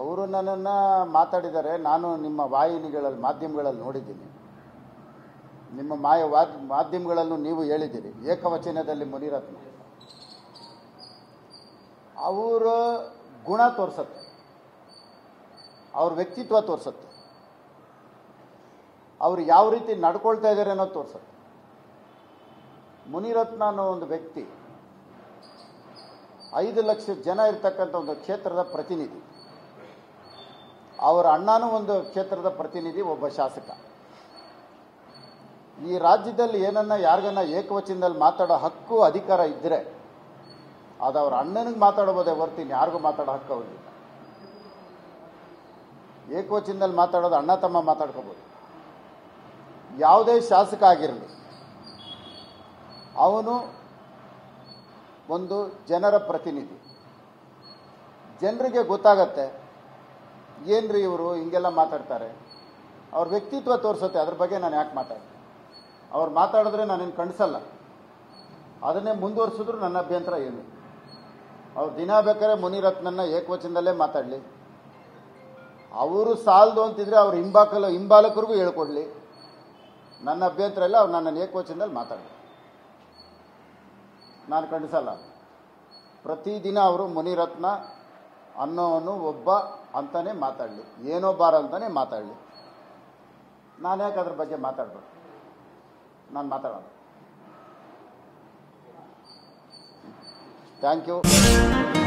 ಅವರು ನನ್ನನ್ನು ಮಾತಾಡಿದ್ದಾರೆ ನಾನು ನಿಮ್ಮ ವಾಹಿನಿಗಳಲ್ಲಿ ಮಾಧ್ಯಮಗಳಲ್ಲಿ ನೋಡಿದ್ದೀನಿ ನಿಮ್ಮ ಮಾಯ ವಾದ್ ಮಾಧ್ಯಮಗಳಲ್ಲೂ ನೀವು ಹೇಳಿದ್ದೀರಿ ಏಕವಚನದಲ್ಲಿ ಮುನಿರತ್ನ ಅವರ ಗುಣ ತೋರಿಸತ್ತೆ ಅವ್ರ ವ್ಯಕ್ತಿತ್ವ ತೋರಿಸತ್ತೆ ಅವ್ರು ಯಾವ ರೀತಿ ನಡ್ಕೊಳ್ತಾ ಇದ್ದಾರೆ ಅನ್ನೋದು ತೋರಿಸತ್ತೆ ಮುನಿರತ್ನ ಅನ್ನೋ ಒಂದು ವ್ಯಕ್ತಿ ಐದು ಲಕ್ಷ ಜನ ಇರ್ತಕ್ಕಂಥ ಒಂದು ಕ್ಷೇತ್ರದ ಪ್ರತಿನಿಧಿ ಅವರ ಅಣ್ಣನೂ ಒಂದು ಕ್ಷೇತ್ರದ ಪ್ರತಿನಿಧಿ ಒಬ್ಬ ಶಾಸಕ ಈ ರಾಜ್ಯದಲ್ಲಿ ಏನನ್ನ ಯಾರಿಗನ್ನ ಏಕವಚನದಲ್ಲಿ ಮಾತಾಡೋ ಹಕ್ಕು ಅಧಿಕಾರ ಇದ್ದರೆ ಅದು ಅವ್ರ ಅಣ್ಣನಿಗೆ ಮಾತಾಡಬಹುದೇ ಹೊರ್ತು ಯಾರಿಗೂ ಮಾತಾಡೋ ಹಕ್ಕು ಅವ್ರಿಗೆ ಏಕವಚನದಲ್ಲಿ ಮಾತಾಡೋದು ಅಣ್ಣ ತಮ್ಮ ಮಾತಾಡ್ಕೋಬೋದು ಯಾವುದೇ ಶಾಸಕ ಆಗಿರಲಿ ಅವನು ಒಂದು ಜನರ ಪ್ರತಿನಿಧಿ ಜನರಿಗೆ ಗೊತ್ತಾಗತ್ತೆ ಏನ್ರಿ ಇವರು ಹಿಂಗೆಲ್ಲ ಮಾತಾಡ್ತಾರೆ ಅವ್ರ ವ್ಯಕ್ತಿತ್ವ ತೋರಿಸುತ್ತೆ ಅದ್ರ ಬಗ್ಗೆ ನಾನು ಯಾಕೆ ಮಾತಾಡ್ತೀನಿ ಅವ್ರು ಮಾತಾಡಿದ್ರೆ ನಾನೇನು ಕಣಿಸಲ್ಲ ಅದನ್ನೇ ಮುಂದುವರ್ಸಿದ್ರು ನನ್ನ ಅಭ್ಯಂತರ ಏನು ಅವ್ರು ದಿನ ಬೇಕಾದ್ರೆ ಮುನಿರತ್ನನ್ನ ಏಕವಚನದಲ್ಲೇ ಮಾತಾಡಲಿ ಅವರು ಸಾಲದು ಅಂತಿದ್ರೆ ಅವ್ರ ಹಿಂಬಾಕಲು ಹಿಂಬಾಲಕರಿಗೂ ಹೇಳ್ಕೊಡ್ಲಿ ನನ್ನ ಅಭ್ಯಂತರ ಇಲ್ಲ ಅವ್ರು ನನ್ನನ್ನು ಏಕವಚನದಲ್ಲಿ ಮಾತಾಡಲಿ ನಾನು ಖಂಡಿಸಲ್ಲ ಪ್ರತಿದಿನ ಅವರು ಮುನಿರತ್ನ ಅನ್ನೋನು ಒಬ್ಬ ಅಂತಾನೆ ಮಾತಾಡಲಿ ಏನೋ ಬಾರ ಅಂತಾನೆ ಮಾತಾಡಲಿ ನಾನು ಯಾಕೆ ಅದ್ರ ಬಗ್ಗೆ ಮಾತಾಡ್ಬೇಕು ನಾನು ಮಾತಾಡೋಣ ಥ್ಯಾಂಕ್ ಯು